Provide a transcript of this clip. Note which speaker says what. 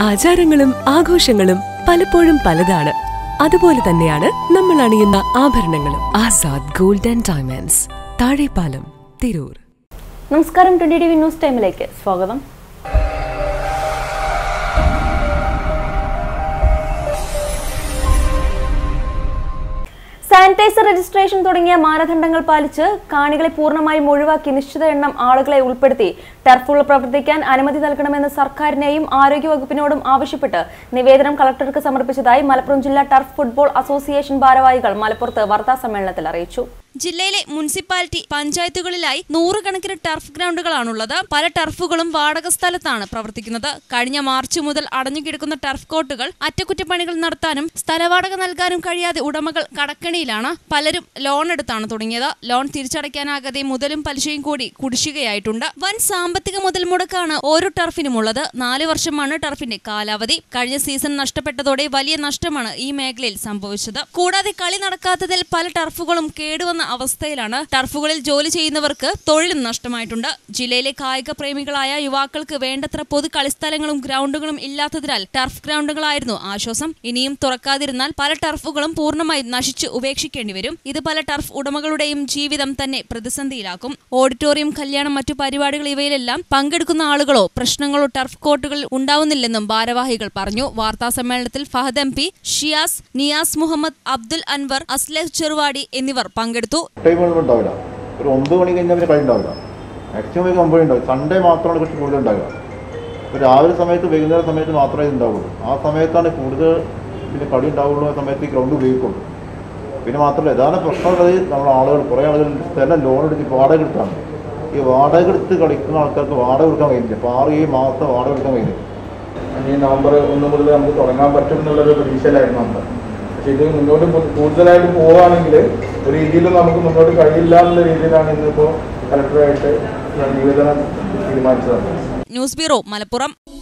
Speaker 1: ആചാരങ്ങളും ആഘോഷങ്ങളും പലപ്പോഴും പലതാണ് അതുപോലെ തന്നെയാണ് നമ്മൾ അണിയുന്ന ആഭരണങ്ങളും Azad gold and diamonds Thazhepalam Tirur
Speaker 2: നമസ്കാരം ട്വന്റി ടി വി ന്യൂസ് ടൈമിലേക്ക് സ്വാഗതം സാനിറ്റൈസർ രജിസ്ട്രേഷൻ തുടങ്ങിയ മാനദണ്ഡങ്ങൾ പാലിച്ച് കാണികളെ പൂർണ്ണമായും ഒഴിവാക്കി നിശ്ചിത എണ്ണം ആളുകളെ ഉൾപ്പെടുത്തി ടർഫുകൾ പ്രവർത്തിക്കാൻ അനുമതി നൽകണമെന്ന് സർക്കാരിനെയും ആരോഗ്യവകുപ്പിനോടും ആവശ്യപ്പെട്ട് നിവേദനം കളക്ടർക്ക് സമർപ്പിച്ചതായി മലപ്പുറം ജില്ലാ ടർഫ് ഫുട്ബോൾ അസോസിയേഷൻ ഭാരവാഹികൾ മലപ്പുറത്ത് വാർത്താ സമ്മേളനത്തിൽ അറിയിച്ചു
Speaker 3: ജില്ലയിലെ മുനിസിപ്പാലിറ്റി പഞ്ചായത്തുകളിലായി നൂറുകണക്കിന് ടർഫ് ഗ്രൗണ്ടുകളാണുള്ളത് പല ടർഫുകളും വാടക സ്ഥലത്താണ് പ്രവർത്തിക്കുന്നത് കഴിഞ്ഞ മാർച്ച് മുതൽ അടഞ്ഞുകിടക്കുന്ന ടർഫ് കോർട്ടുകൾ അറ്റകുറ്റപ്പണികൾ നടത്താനും സ്ഥലവാടക നൽകാനും കഴിയാതെ ഉടമകൾ കടക്കണിയിലാണ് പലരും ലോൺ എടുത്താണ് തുടങ്ങിയത് ലോൺ തിരിച്ചടയ്ക്കാനാകാതെ മുതലും പലിശയും കൂടി കുടിശ്ശികയായിട്ടുണ്ട് വൻ സാമ്പത്തിക മുതൽ മുടക്കാണ് ഓരോ ടർഫിനുമുള്ളത് നാല് വർഷമാണ് ടർഫിന്റെ കാലാവധി കഴിഞ്ഞ സീസൺ നഷ്ടപ്പെട്ടതോടെ വലിയ നഷ്ടമാണ് ഈ മേഖലയിൽ സംഭവിച്ചത് കൂടാതെ കളി നടക്കാത്തതിൽ പല ടർഫുകളും കേടുവന്ന അവസ്ഥയിലാണ് ടർഫുകളിൽ ജോലി ചെയ്യുന്നവർക്ക് തൊഴിലും നഷ്ടമായിട്ടുണ്ട് ജില്ലയിലെ കായിക പ്രേമികളായ യുവാക്കൾക്ക് വേണ്ടത്ര പൊതു കളിസ്ഥലങ്ങളും ഗ്രൗണ്ടുകളും ഇല്ലാത്തതിനാൽ ടർഫ് ഗ്രൗണ്ടുകളായിരുന്നു ആശ്വാസം ഇനിയും തുറക്കാതിരുന്നാൽ പല ടർഫുകളും പൂർണ്ണമായി നശിച്ചു ഉപേക്ഷിക്കേണ്ടി വരും ഇത് പല ടർഫ് ഉടമകളുടെയും ജീവിതം തന്നെ പ്രതിസന്ധിയിലാക്കും ഓഡിറ്റോറിയം കല്യാണം മറ്റു പരിപാടികൾ ഇവയിലെല്ലാം പങ്കെടുക്കുന്ന ആളുകളോ പ്രശ്നങ്ങളോ ടർഫ് കോർട്ടുകൾ ഉണ്ടാവുന്നില്ലെന്നും ഭാരവാഹികൾ പറഞ്ഞു വാർത്താ സമ്മേളനത്തിൽ ഫഹദ് എം പി ഷിയാസ് നിയാസ് മുഹമ്മദ് അബ്ദുൽ അൻവർ അസ്ലഹ് ചെറുവാടി എന്നിവർ പങ്കെടുത്തു
Speaker 4: ടൈമുകൾ ഉണ്ടാവില്ല ഒരു ഒമ്പത് മണി കഴിഞ്ഞാൽ പിന്നെ കളി ഉണ്ടാവില്ല മാക്സിമം ഒരു ഒമ്പത് ഉണ്ടാവും സൺഡേ മാത്രമാണ് കുറച്ച് കൂടുതൽ ഉണ്ടാവുക ഒരു രാവിലെ സമയത്ത് വൈകുന്നേരം സമയത്ത് മാത്രമേ ഇത് ഉണ്ടാവുള്ളൂ ആ സമയത്താണ് കൂടുതൽ പിന്നെ കളി ഉണ്ടാവുള്ളൂ ആ സമയത്ത് ഈ ഗ്രൗണ്ട് ഉപയോഗിക്കുള്ളൂ പിന്നെ മാത്രമല്ല പ്രധാന പ്രശ്നമുള്ളത് നമ്മൾ ആളുകൾ കുറേ ആളുകൾ സ്ഥലം ലോൺ എടുത്ത് വാടക എടുത്താണ് ഈ വാടക എടുത്ത് കളിക്കുന്ന ആൾക്കാർക്ക് വാടക കൊടുക്കാൻ കഴിയില്ല അപ്പോൾ ആറ് ഏഴ് മാസത്തെ വാടക കൊടുക്കാൻ കഴിയില്ല
Speaker 5: ഈ നവംബർ ഒന്ന് മുതൽ നമുക്ക് തുടങ്ങാൻ പറ്റും എന്നുള്ളൊരു പ്രതീക്ഷയിലായിരുന്നു നമ്മൾ പക്ഷെ ഇത് മുന്നോട്ട് പോ- കൂടുതലായിട്ട് പോവുകയാണെങ്കിൽ ഒരു രീതിയിലും നമുക്ക് മുന്നോട്ട് കഴിയില്ല എന്നുള്ള രീതിയിലാണ് ഇന്നിപ്പോൾ കലക്ടറായിട്ട് നിവേദനം തീരുമാനിച്ചത്
Speaker 3: ന്യൂസ് ബ്യൂറോ മലപ്പുറം